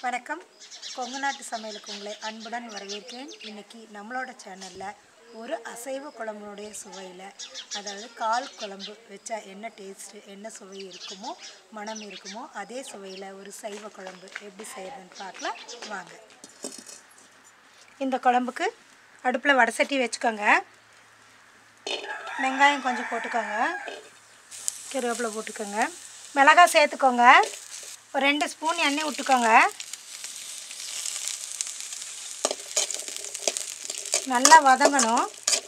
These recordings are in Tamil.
வணக்கம் கொங்கு நாட்டு சமையலுக்கு உங்களை அன்புடன் வரவேற்கிறேன் இன்னைக்கு நம்மளோட சேனலில் ஒரு அசைவ குழம்புடைய சுவையில் அதாவது கால் குழம்பு வச்சா என்ன டேஸ்ட்டு என்ன சுவை இருக்குமோ மனம் இருக்குமோ அதே சுவையில் ஒரு சைவ குழம்பு எப்படி செய்யறதுன்னு பார்க்கலாம் வாங்க இந்த குழம்புக்கு அடுப்பில் வடை சட்டி வச்சுக்கோங்க வெங்காயம் கொஞ்சம் போட்டுக்கோங்க கருவேப்பிலை போட்டுக்கோங்க மிளகாய் சேர்த்துக்கோங்க ஒரு ரெண்டு ஸ்பூன் எண்ணெய் விட்டுக்கோங்க நல்லா வதங்கணும்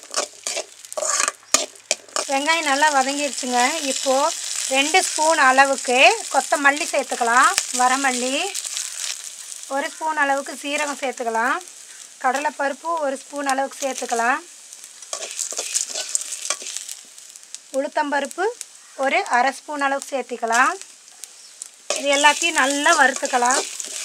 வெங்காயம் நல்லா வதங்கிருச்சுங்க இப்போது ரெண்டு ஸ்பூன் அளவுக்கு கொத்தமல்லி சேர்த்துக்கலாம் வரமல்லி ஒரு ஸ்பூன் அளவுக்கு சீரகம் சேர்த்துக்கலாம் கடலைப்பருப்பு ஒரு ஸ்பூன் அளவுக்கு சேர்த்துக்கலாம் உளுத்தம்பருப்பு ஒரு அரை ஸ்பூன் அளவுக்கு சேர்த்துக்கலாம் இது எல்லாத்தையும் நல்லா வறுத்துக்கலாம்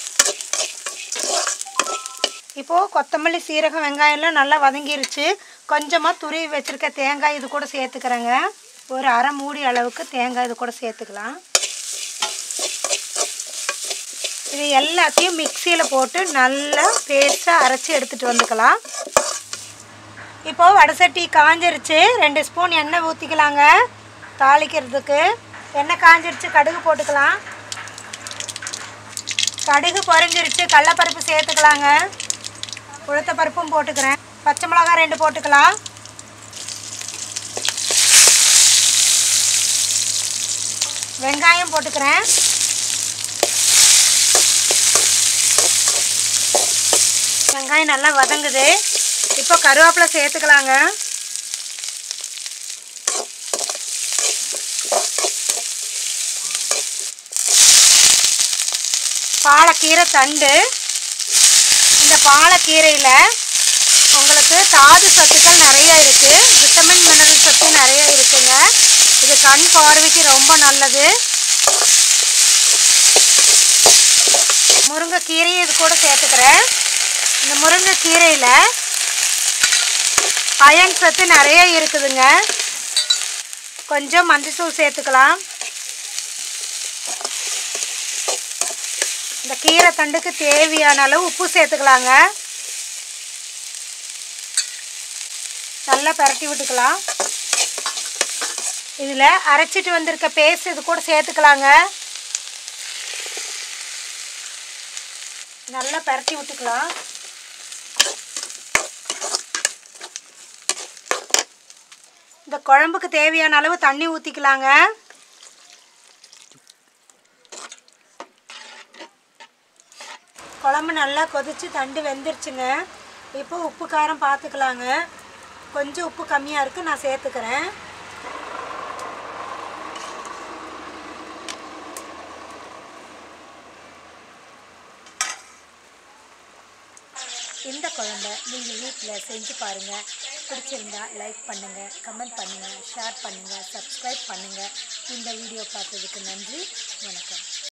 இப்போது கொத்தமல்லி சீரகம் வெங்காயம்லாம் நல்லா வதங்கிருச்சு கொஞ்சமாக துருவி வச்சுருக்க தேங்காய் இது கூட சேர்த்துக்கிறேங்க ஒரு அரை மூடி அளவுக்கு தேங்காய் இது கூட சேர்த்துக்கலாம் இது எல்லாத்தையும் மிக்சியில் போட்டு நல்லா பேஸ்ட்டாக அரைச்சி எடுத்துகிட்டு வந்துக்கலாம் இப்போது வடசட்டி காஞ்சிருச்சு ரெண்டு ஸ்பூன் எண்ணெய் ஊற்றிக்கலாங்க தாளிக்கிறதுக்கு எண்ணெய் காஞ்சிருச்சு கடுகு போட்டுக்கலாம் கடுகு பொரிஞ்சிருச்சு கடலப்பருப்பு சேர்த்துக்கலாங்க உளுத்த பருப்பும் போட்டுக்கிறேன் பச்சை மிளகாய் ரெண்டு போட்டுக்கலாம் வெங்காயம் போட்டுக்கிறேன் வெங்காயம் நல்லா வதங்குது இப்போ கருவேப்பிலை சேர்த்துக்கலாங்க பாலக்கீரை தண்டு இந்த பாலக்கீரையில் உங்களுக்கு தாது சத்துக்கள் நிறைய இருக்குது விட்டமின் மினரல் சத்து நிறைய இருக்குங்க இது கண் பார்வைக்கு ரொம்ப நல்லது முருங்கைக்கீரையை இது கூட சேர்த்துக்கிறேன் இந்த முருங்கைக்கீரையில் அயன் சத்து நிறைய இருக்குதுங்க கொஞ்சம் மஞ்சத்தூள் சேர்த்துக்கலாம் இந்த கீரை தண்டுக்கு தேவையான அளவு உப்பு சேர்த்துக்கலாங்க நல்லா பரட்டி விட்டுக்கலாம் இதில் அரைச்சிட்டு வந்திருக்க பேஸ்ட் இது கூட சேர்த்துக்கலாங்க நல்லா பரட்டி விட்டுக்கலாம் இந்த குழம்புக்கு தேவையான அளவு தண்ணி ஊற்றிக்கலாங்க குழம்பு நல்லா கொதித்து தண்டு வெந்துருச்சுங்க இப்போ உப்பு காரம் பார்த்துக்கலாங்க கொஞ்சம் உப்பு கம்மியாக இருக்குது நான் சேர்த்துக்கிறேன் இந்த குழம்ப நீங்கள் வீட்டில் செஞ்சு பாருங்கள் பிடிச்சிருந்தா லைக் பண்ணுங்கள் கமெண்ட் பண்ணுங்கள் ஷேர் பண்ணுங்கள் சப்ஸ்கிரைப் பண்ணுங்கள் இந்த வீடியோ பார்த்ததுக்கு நன்றி வணக்கம்